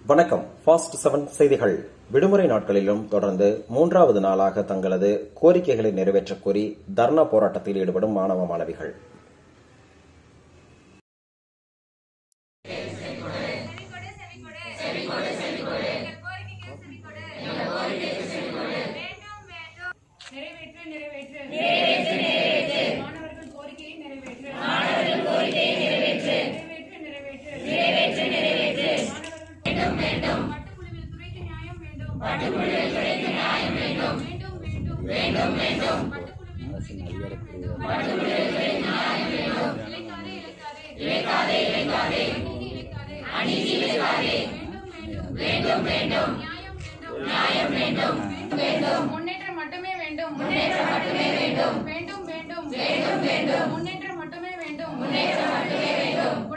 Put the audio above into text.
வணக்கம் fast seven செய்திகள் விடுமுறை நாட்களிலும் தொடர்ந்து மூன்றாவது நாளாக தங்களது கோரிக்கைகளை நிறைவேற்றக் கோரி தர்ணா போராட்டத்தில் ஈடுபடும் மாணவ மாணவிகள் செவிகொடு செவிகொடு செவிகொடு செவிகொடு எங்கள் கோரிக்கைக்கு செவிகொடு எங்கள் கோரிக்கைக்கு செவிகொடு வேண்டும் வேண்டும் நிறைவேற்று நிறைவேற்று நிறைவேற்று நிறைவேற்று மாணவர்கள் கோரிக்கையை நிறைவேற்று மாணவர்கள் கோரிக்கையை நிறைவேற்று நிறைவேற்று நிறைவேற்று நிறைவேற்று நிறைவேற்று மாணவர்கள் வேண்டும் வேண்டும் பட்டுக்குழுவில் துறைக்கு நியாயம் வேண்டும் பட்டுக்குழுவில் துறைக்கு நியாயம் வேண்டும் வேண்டும் வேண்டும் வேண்டும் வேண்டும் பட்டுக்குழுவில் துறைக்கு நியாயம் வேண்டும் பட்டுக்குழுவில் துறைக்கு நியாயம் வேண்டும் இளைக்காதே இளைக்காதே இளைக்காதே இளைக்காதே அநீதி இளைக்காதே அநீதி இளைக்காதே வேண்டும் வேண்டும் வேண்டும் நியாயம் வேண்டும் நியாயம் வேண்டும் வேண்டும் முன்னேற்றம் மட்டுமே வேண்டும் முன்னேற்றம் மட்டுமே வேண்டும் வேண்டும் வேண்டும் வேண்டும் வேண்டும் முன்னேற்றம் மட்டுமே வேண்டும் முன்னேற்றம் மட்டுமே வேண்டும்